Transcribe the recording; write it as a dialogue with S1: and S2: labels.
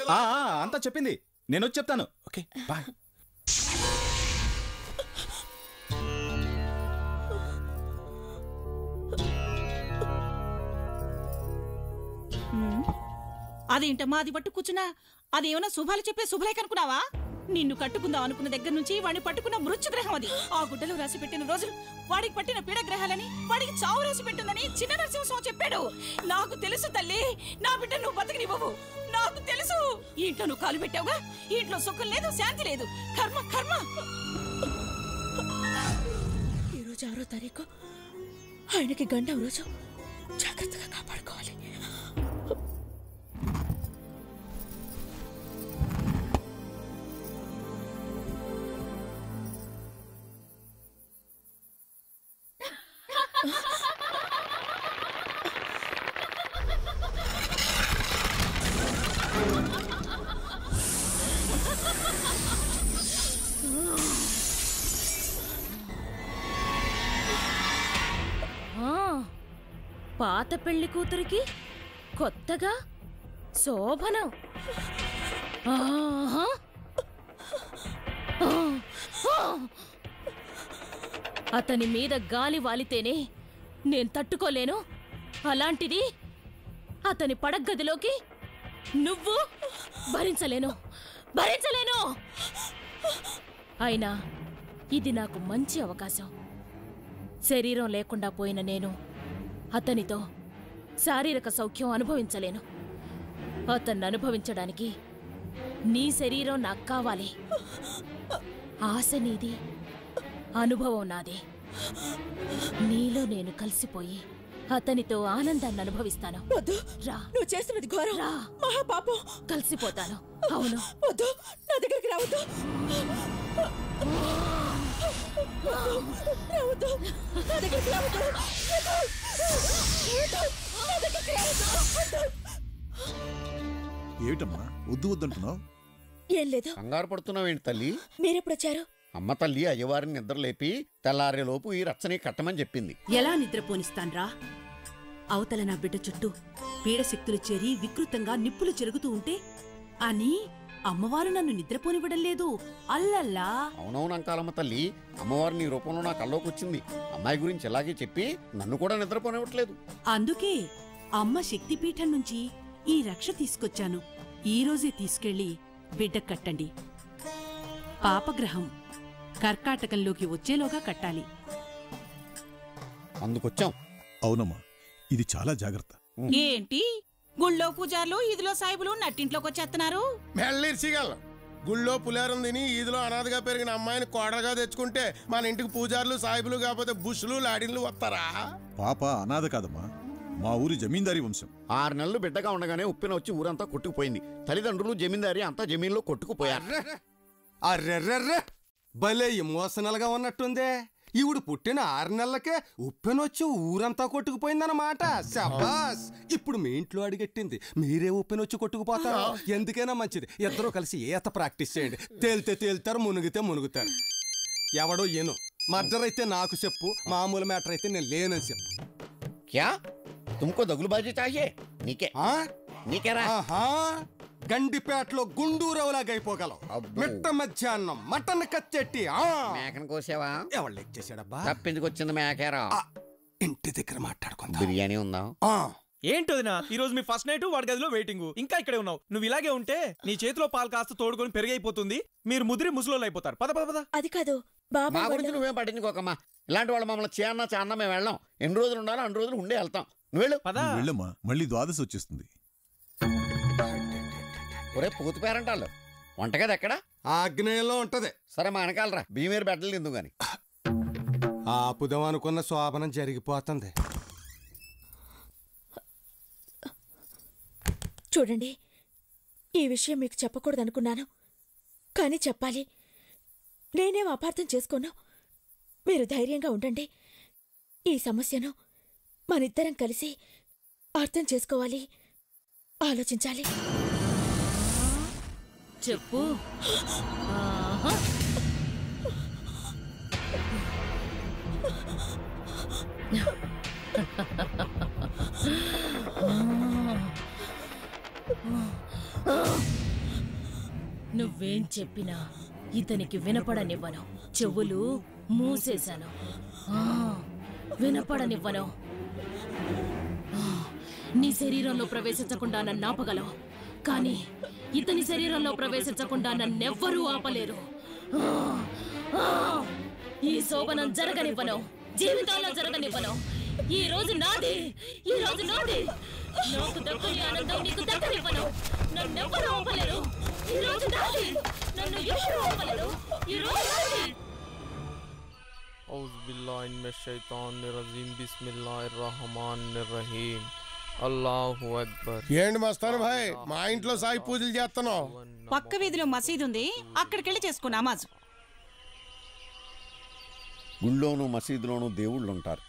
S1: ఆ, ఆ, అంతా చెప్పింది నేను వచ్చి చెప్తాను ఓకే బాయ్
S2: అదేంటమ్మా అది పట్టు కూర్చున్నా అదేమన్నా శుభాలు చెప్పే శుభలేఖ అనుకున్నావా నిన్ను కట్టుకుందాం అనుకున్న దగ్గర నుంచి వాడిని పట్టుకున్న మృత్యు గ్రహం అది ఆ గుడ్డలో రాసి పెట్టిన రోజులు వాడికి పట్టిన పీడ గ్రహాలని వాడికి చావు రాసి పెట్టిందని చిన్న నరసింహస్వామి చెప్పాడు నాకు తెలుసు తల్లి నా బిడ్డ నువ్వు బతకనివ్వవు నాకు తెలుసు ఈ ఇంట్లో నువ్వు కాలు పెట్టావుగా ఈ ఇంట్లో సుఖం లేదు శాంతి లేదు కర్మ కర్మ
S3: ఈరోజు ఆరో తారీఖు ఆయనకి గండం రోజు జాగ్రత్తగా కాపాడుకోవాలి
S4: ఆ, పాత పెళ్లి కూతురికి కొత్తగా శోభనం ఆహా. ఆ, ఆ. అతని మీద గాలి వాలితేనే నేను తట్టుకోలేను అలాంటిది అతని పడగదిలోకి నువ్వు భరించలేను భరించలేను అయినా ఇది నాకు మంచి అవకాశం శరీరం లేకుండా పోయిన నేను అతనితో శారీరక సౌఖ్యం అనుభవించలేను అతన్ని అనుభవించడానికి నీ శరీరం నాకు కావాలి ఆశ నీది అనుభవం నాది నీలో నేను కలిసిపోయి అతనితో ఆనందాన్ని అనుభవిస్తాను
S3: వద్దు
S4: రా
S3: నువ్వు చేస్తున్నది ఘోరం
S4: రా.
S3: మహాపాపం
S4: కలిసిపోతాను అవును
S3: వద్దు నా దగ్గరికి రావద్దు రావద్దు నా దగ్గరికి రావద్దు నా దగ్గరికి రావద్దు
S5: ఏమిటమ్మా వద్దు వద్దంటున్నావు
S3: ఏం లేదు
S6: కంగారు పడుతున్నావేంటి తల్లి
S3: మీరెప్పుడు వచ్చారు
S6: అమ్మ తల్లి అయ్యవారిని నిద్రలేపి తెల్లారేలోపు ఈ రచ్చని కట్టమని చెప్పింది
S7: ఎలా నిద్రపోనిస్తాన్రా అవతల నా బిడ్డ చుట్టూ పీడశక్తులు చేరి వికృతంగా నిప్పులు చెరుగుతూ ఉంటే అని అమ్మవారు నన్ను నిద్రపోనివ్వడం లేదు అల్లల్లా
S6: అవునవును అంకాలమ్మ తల్లి అమ్మవారు నీ రూపంలో నా కల్లోకి వచ్చింది అమ్మాయి గురించి ఇలాగే చెప్పి నన్ను కూడా నిద్రపోనివ్వట్లేదు
S7: అందుకే అమ్మ శక్తిపీఠం నుంచి ఈ రక్ష తీసుకొచ్చాను ఈ రోజే తీసుకెళ్లి బిడ్డ కట్టండి పాపగ్రహం కర్కాటకంలోకి వచ్చేలోగా కట్టాలి
S6: అందుకొచ్చాం
S5: అవునమ్మా ఇది చాలా జాగ్రత్త
S2: ఏంటి గుళ్ళో పూజార్లు ఇదిలో సాయిబులు నట్టింట్లోకి వచ్చేస్తున్నారు
S8: మెల్లిర్చిగల్ గుళ్ళో పులేరం తిని ఈదిలో అనాథగా పెరిగిన అమ్మాయిని కోడలుగా తెచ్చుకుంటే మన ఇంటికి పూజారులు సాయిబులు కాకపోతే బుష్లు లాడిన్లు వస్తారా
S5: పాప అనాథ కాదమ్మా మా ఊరి జమీందారీ వంశం
S6: ఆరు నెలలు బిడ్డగా ఉండగానే ఉప్పిన వచ్చి ఊరంతా కొట్టుకుపోయింది తల్లిదండ్రులు జమీందారి అంతా జమీన్లో కొట్టుకుపోయారు
S8: అర్రెర్రెర్రె భలే ఎమోషనల్ గా ఉన్నట్టుందే ఈవిడు పుట్టిన ఆరు నెలలకే ఉప్పెనొచ్చి ఊరంతా కొట్టుకుపోయిందన్నమాట శబాస్ ఇప్పుడు మీ ఇంట్లో అడిగెట్టింది మీరే ఉప్పెనొచ్చి కొట్టుకుపోతారు ఎందుకైనా మంచిది ఇద్దరూ కలిసి ఈత ప్రాక్టీస్ చేయండి తేలితే తేలుతారు మునిగితే మునుగుతారు ఎవడో ఏను మర్డర్ అయితే నాకు చెప్పు మామూలు మ్యాటర్ అయితే నేను లేనని చెప్పు
S6: క్యా తుమ్కో దగులుబాజీ చాహే నీకే
S8: ఆ?
S6: నీకేరా
S8: ఆహా గండిపేటలో గుండూరవులాగా అయిపోగలవు
S6: అబ్బో.
S8: మిట్ట మధ్యాహ్నం మటన్ కచ్చెట్టి ఆ
S6: మేకను కోసావా
S8: ఎవరు లెక్ చేశాడబ్బా
S6: తప్పించుకొచ్చింది మేకేరా
S8: ఆ, ఇంటి దగ్గర మాట్లాడుకుందాం
S6: బిర్యానీ ఉందా
S8: ఆ,
S9: ఏంటి వదినా ఈ రోజు మీ ఫస్ట్ నైట్ వాడి గదిలో వెయిటింగ్ ఇంకా ఇక్కడే ఉన్నావు నువ్వు ఇలాగే ఉంటే నీ చేతిలో పాలు కాస్త తోడుకొని పెరిగైపోతుంది మీరు ముదిరి ముసలోళ్ళు అయిపోతారు పద పద పద
S3: అది కాదు బాబా
S6: మా గురించి
S3: వాళ్ళు-
S6: నువ్వేం పట్టించుకోకమ్మా ఇలాంటి వాళ్ళు మమ్మల్ని చేయన్నా చాన్నా మేము వెళ్ళాం ఎన్ని రోజులు ఉండాలో అన్ని రోజులు ఉండే వెళ్తాం నువ్వు వెళ్ళు
S9: పద
S5: నువ్వు వెళ్ళమ్మా మళ్ళీ ద్వాదశి వచ్చేస్తుంది
S6: ఒరే పూత పేరంటాళ్ళు వంటగది ఎక్కడ
S8: ఆగ్నేయంలో ఉంటది
S6: సరే మా వెనకాలరా భీమేరు బెడ్డలు తిందు గాని
S8: ఆపుదాం అనుకున్న శోభనం జరిగిపోతుంది
S3: చూడండి ఈ విషయం మీకు చెప్పకూడదనుకున్నాను కానీ చెప్పాలి నేనేం అపార్థం చేసుకోను మీరు ధైర్యంగా ఉండండి ఈ సమస్యను మనిద్దరం కలిసి అర్థం చేసుకోవాలి ఆలోచించాలి
S4: చెప్పు ఆహా. నువ్వేం చెప్పినా ఇతనికి వినపడనివ్వను చెవులు మూసేశాను ఆ, వినపడనివ్వను ఆ, నీ శరీరంలో ప్రవేశించకుండా నన్ను ఆపగలవు కానీ ఇతని శరీరంలో ప్రవేశించకుండా నన్నెవ్వరూ ఆపలేరు ఆ, ఆ, ఈ శోభనం జరగనివ్వను జీవితాల్లో జరగనివ్వను ఈ రోజు నాది ఈ రోజు నాది నాకు దక్కని ఆనందం నీకు దక్కనివ్వను నన్నెవ్వరూ ఆపలేరు ఈ రోజు నాది నన్ను ఎవరూ ఆపలేరు ఈ రోజు నాది
S10: औज़ बिल्लाहि मिनश शैतानिर रजीम बिस्मिल्लाहिर रहमानिर रहीम అల్లాహు అక్బర్
S11: ఏంటి మస్తాను భాయ్ మా ఇంట్లో సాయి పూజలు చేస్తున్నావు
S2: పక్క వీధిలో మసీదు ఉంది అక్కడికెళ్ళి చేసుకో నమాజు
S6: గుళ్ళోనూ మసీదులోనూ దేవుళ్ళు ఉంటారు